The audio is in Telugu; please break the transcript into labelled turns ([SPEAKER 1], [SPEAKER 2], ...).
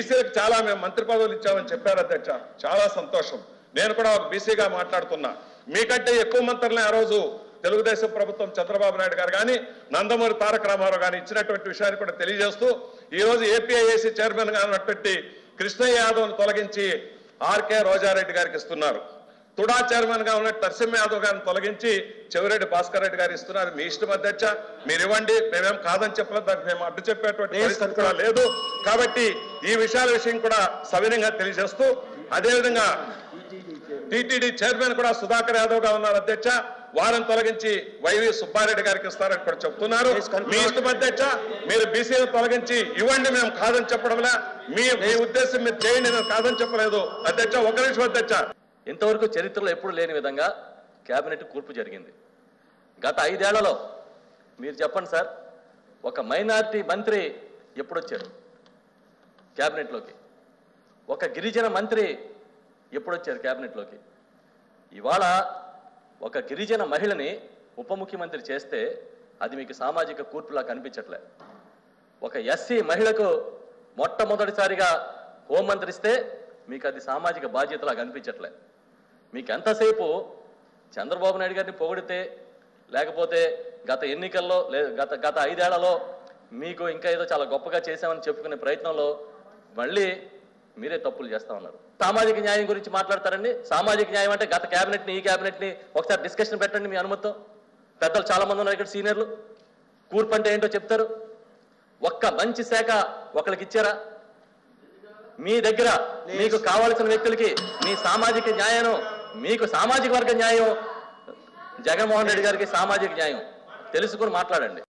[SPEAKER 1] బీసీలకు చాలా మేము మంత్రి పదవులు ఇచ్చామని చెప్పారు అధ్యక్ష చాలా సంతోషం నేను కూడా ఒక బీసీగా మాట్లాడుతున్నా మీకంటే ఎక్కువ మంత్రులనే ఆ రోజు తెలుగుదేశం ప్రభుత్వం చంద్రబాబు నాయుడు గారు కానీ నందమూరి తారక రామారావు గాని ఇచ్చినటువంటి విషయాన్ని కూడా తెలియజేస్తూ ఈ రోజు ఏపీఐఏసీ చైర్మన్ గా ఉన్నటువంటి కృష్ణయ్య యాదవ్ను తొలగించి ఆర్కే రోజారెడ్డి గారికి ఇస్తున్నారు తుడా చైర్మన్ గా ఉన్న నరసింహ యాదవ్ గారిని తొలగించి చెవిరెడ్డి భాస్కర్ రెడ్డి గారు ఇస్తున్నారు మీ ఇష్టం అధ్యక్ష మీరు ఇవ్వండి మేమేం కాదని చెప్పలేదు దానికి మేము అడ్డు చెప్పేటువంటి
[SPEAKER 2] Please
[SPEAKER 1] పరిస్థితి కూడా లేదు కాబట్టి ఈ విషయాల విషయం కూడా సవినయంగా తెలియజేస్తూ అదేవిధంగా టిటిడి చైర్మన్ కూడా సుధాకర్ యాదవ్ గా ఉన్నారు అధ్యక్ష వారిని తొలగించి వైవి సుబ్బారెడ్డి గారికి ఇస్తారని కూడా చెప్తున్నారు
[SPEAKER 2] Please conclude.
[SPEAKER 1] మీ ఇష్టం అధ్యక్ష మీరు బీసీలు తొలగించి ఇవ్వండి మేము కాదని చెప్పడంలా మీ మీ ఉద్దేశం మీరు చేయండి నేను కాదని చెప్పలేదు అధ్యక్ష ఒక నిమిషం అధ్యక్ష
[SPEAKER 3] ఇంతవరకు చరిత్రలో ఎప్పుడు లేని విధంగా కేబినెట్ కూర్పు జరిగింది గత ఐదేళ్లలో మీరు చెప్పండి సార్ ఒక మైనారిటీ మంత్రి ఎప్పుడు వచ్చారు క్యాబినెట్లోకి ఒక గిరిజన మంత్రి ఎప్పుడు వచ్చారు క్యాబినెట్లోకి ఇవాళ ఒక గిరిజన మహిళని ఉప ముఖ్యమంత్రి చేస్తే అది మీకు సామాజిక కూర్పులా కనిపించట్లే ఒక ఎస్సీ మహిళకు మొట్టమొదటిసారిగా హోంమంత్రి ఇస్తే మీకు అది సామాజిక బాధ్యతలా కనిపించట్లే మీకు ఎంతసేపు చంద్రబాబు నాయుడు గారిని పొగిడితే లేకపోతే గత ఎన్నికల్లో లే గత గత ఐదేళ్లలో మీకు ఇంకా ఏదో చాలా గొప్పగా చేశామని చెప్పుకునే ప్రయత్నంలో మళ్ళీ మీరే తప్పులు చేస్తా ఉన్నారు సామాజిక న్యాయం గురించి మాట్లాడతారండి సామాజిక న్యాయం అంటే గత క్యాబినెట్ని ఈ క్యాబినెట్ని ఒకసారి డిస్కషన్ పెట్టండి మీ అనుమతితో పెద్దలు చాలా మంది ఉన్నారు ఇక్కడ సీనియర్లు కూర్పు అంటే ఏంటో చెప్తారు ఒక్క మంచి శాఖ ఒకరికి ఇచ్చారా మీ దగ్గర మీకు కావాల్సిన వ్యక్తులకి మీ సామాజిక న్యాయం మీకు సామాజిక వర్గ న్యాయం జగన్మోహన్ రెడ్డి గారికి సామాజిక న్యాయం తెలుసుకుని మాట్లాడండి